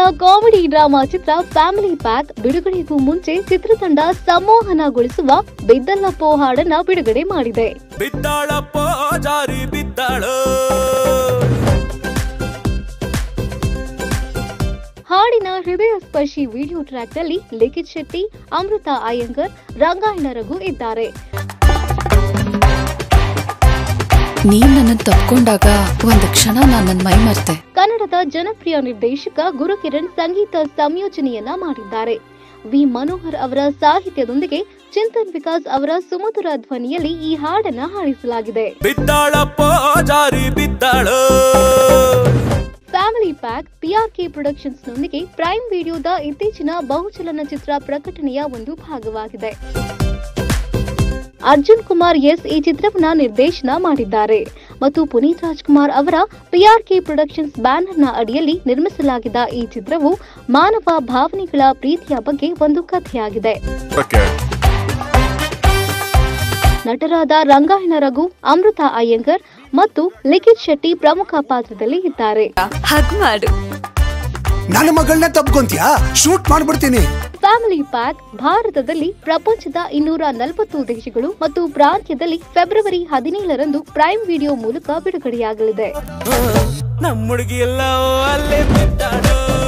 comedy drama ಚಿತ್ರ family pack ಬಿಡುಗಡೆಗೂ ಮುಂಚೆ ಚಿತ್ರತಂಡ ಸಂಮೋಹನಗೊಳಿಸುವ ಬಿದ್ದಲ್ಲಪ್ಪೋ ಹಾಡನ್ನ ಬಿಡುಗಡೆ ಮಾಡಿದೆ ಬಿದ್ದಾಳಪ್ಪೋ ಜಾರಿ ಬಿದ್ದಾಳು ಹಾಡಿನ ಹೃದಯ ಸ್ಪರ್ಶಿ ವಿಡಿಯೋ ಟ್ರ್ಯಾಕ್ನಲ್ಲಿ ಲಿಖಿತ್ ಶೆಟ್ಟಿ ಅಮೃತ ಅಯ್ಯಂಗರ್ ರಂಗಾಯಣ ರಘು ಇದ್ದಾರೆ ನೀನ್ ನನ್ನ ತಪ್ಕೊಂಡಾಗ ಒಂದು ಕ್ಷಣ ನಾನ್ ನನ್ ಮೈ ಮರ್ತೆ ಕನ್ನಡದ ಜನಪ್ರಿಯ ನಿರ್ದೇಶಕ ಗುರುಕಿರಣ್ ಸಂಗೀತ ಸಂಯೋಜನೆಯನ್ನ ಮಾಡಿದ್ದಾರೆ ವಿ ಮನೋಹರ್ ಅವರ ಸಾಹಿತ್ಯದೊಂದಿಗೆ ಚಿಂತನ್ ವಿಕಾಸ್ ಅವರ ಸುಮಧುರ ಧ್ವನಿಯಲ್ಲಿ ಈ ಹಾಡನ್ನ ಹಾಡಿಸಲಾಗಿದೆ ಬಿದ್ದಾಳಪ್ಪೋ ಜಾರಿ ಬಿದ್ದಾಳು ಫ್ಯಾಮಿಲಿ ಪ್ಯಾಕ್ ಪಿಆರ್ಕೆ ಪ್ರೊಡಕ್ಷನ್ಸ್ ನೊಂದಿಗೆ ಪ್ರೈಮ್ ವಿಡಿಯೋದ ಇತ್ತೀಚಿನ ಬಹುಚಲನಚಿತ್ರ ಪ್ರಕಟಣೆಯ ಒಂದು ಭಾಗವಾಗಿದೆ ಅರ್ಜುನ್ ಕುಮಾರ್ ಎಸ್ ಈ ಚಿತ್ರವನ್ನ ನಿರ್ದೇಶನ ಮಾಡಿದ್ದಾರೆ ಮತ್ತು ಪುನೀತ್ ರಾಜ್ಕುಮಾರ್ ಅವರ ಪಿಆರ್ಕೆ ಪ್ರೊಡಕ್ಷನ್ಸ್ ಬ್ಯಾನರ್ನ ಅಡಿಯಲ್ಲಿ ನಿರ್ಮಿಸಲಾಗಿದ್ದ ಈ ಚಿತ್ರವು ಮಾನವ ಭಾವನೆಗಳ ಪ್ರೀತಿಯ ಬಗ್ಗೆ ಒಂದು ಕಥೆಯಾಗಿದೆ ನಟರಾದ ರಂಗಾಯಣ ರಘು ಅಮೃತ ಅಯ್ಯಂಗರ್ ಮತ್ತು ಲಿಖಿತ್ ಶೆಟ್ಟಿ ಪ್ರಮುಖ ಪಾತ್ರದಲ್ಲಿ ಇದ್ದಾರೆ ಹಗ್ ಮಾಡು ನನ್ನ ಮಗಳನ್ನ ತಪ್ಕೊಂತೀಯಾ ಶೂಟ್ ಮಾಡ್ಬಿಡ್ತೀನಿ ಫ್ಯಾಮಿಲಿ ಪ್ಯಾಕ್ ಭಾರತದಲ್ಲಿ ಪ್ರಪಂಚದ ಇನ್ನೂರ ನಲವತ್ತು ದೇಶಗಳು ಮತ್ತು ಪ್ರಾಂತ್ಯದಲ್ಲಿ ಫೆಬ್ರವರಿ ಹದಿನೇಳರಂದು ಪ್ರೈಮ್ ವಿಡಿಯೋ ಮೂಲಕ ಬಿಡುಗಡೆಯಾಗಲಿದೆ ನಮ್ಮ ಹುಡುಗಿ ಎಲ್ಲ ಅಲ್ಲೇ ಬಿದ್ದಾಳು